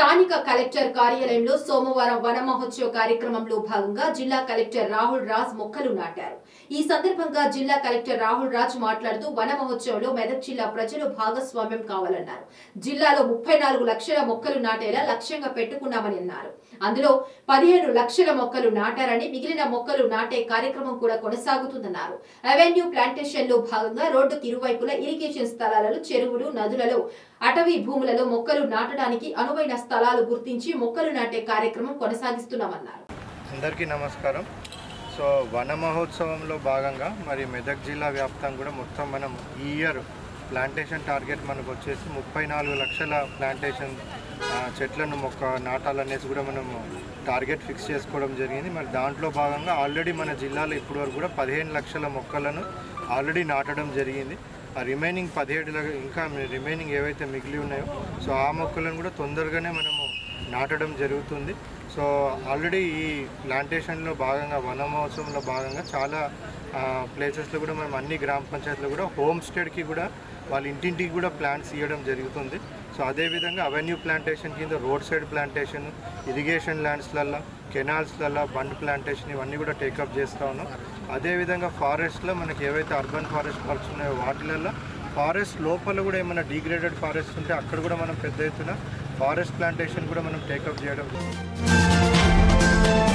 స్థానిక కలెక్టర్ కార్యాలయంలో సోమవారం వన మహోత్సవ కార్యక్రమంలో భాగంగా జిల్లా కలెక్టర్ రాహుల్ రాజ్ మొక్కలు నాటారు ఈ సందర్భంగా జిల్లా కలెక్టర్ రాహుల్ రాజ్ మాట్లాడుతూ వన మహోత్సవంలో మెదక్ జిల్లా ప్రజలు భాగస్వామ్యం కావాలన్నారు జిల్లాలో ముప్పై నాలుగు లక్షల మొక్కలు నాటేలా లక్ష్యంగా పెట్టుకున్నామని అన్నారు అందులో పదిహేను లక్షల మొక్కలు నాటారని మిగిలిన మొక్కలు నాటే కార్యక్రమం కూడా కొనసాగుతుందన్నారు అవెన్యూ ప్లాంటేషన్ లో భాగంగా రోడ్డుకి ఇరువైపులా ఇరిగేషన్ స్థలాలలో చెరువులు నదులలో అటవీ భూములలో మొక్కలు నాటడానికి అనువైన స్థలాలు గుర్తించి మొక్కలు నాటే కార్యక్రమం కొనసాగిస్తున్నామన్నారు అందరికీ నమస్కారం సో వన మహోత్సవంలో భాగంగా మరి మెదక్ జిల్లా వ్యాప్తంగా కూడా మొత్తం మనం ఈ ఇయర్ ప్లాంటేషన్ టార్గెట్ మనకు వచ్చేసి ముప్పై నాలుగు లక్షల ప్లాంటేషన్ ఆ, చెట్లను మొక్క నాటాలనేసి కూడా మనం టార్గెట్ ఫిక్స్ చేసుకోవడం జరిగింది మరి దాంట్లో భాగంగా ఆల్రెడీ మన జిల్లాలో ఇప్పటివరకు కూడా పదిహేను లక్షల మొక్కలను ఆల్రెడీ నాటడం జరిగింది ఆ రిమైనింగ్ పదిహేడు లక్ష- ఇంకా రిమైనింగ్ ఏవైతే మిగిలి ఉన్నాయో సో ఆ మొక్కలను కూడా తొందరగానే మనము నాటడం జరుగుతుంది సో ఆల్రెడీ ఈ ప్లాంటేషన్లో భాగంగా వన మహోత్సవంలో భాగంగా చాలా ప్లేసెస్లో కూడా మనం అన్ని గ్రామ పంచాయతీలో కూడా హోమ్ స్టేడ్కి కూడా వాళ్ళ ఇంటింటికి కూడా ప్లాంట్స్ ఇవ్వడం జరుగుతుంది సో అదేవిధంగా అవెన్యూ ప్లాంటేషన్ కింద రోడ్ సైడ్ ప్లాంటేషన్ ఇరిగేషన్ ల్యాండ్స్లల్లో కెనాల్స్లలో బండ్ ప్లాంటేషన్ ఇవన్నీ కూడా టేకప్ చేస్తూ ఉన్నాం అదేవిధంగా ఫారెస్ట్లో మనకి ఏవైతే అర్బన్ ఫారెస్ట్ పార్క్స్ ఉన్నాయో వాటిలలో ఫారెస్ట్ లోపల కూడా ఏమైనా డిగ్రేడెడ్ ఫారెస్ట్ ఉంటే అక్కడ కూడా మనం పెద్ద ఎత్తున ఫారెస్ట్ ప్లాంటేషన్ కూడా మనం టేకప్ చేయడం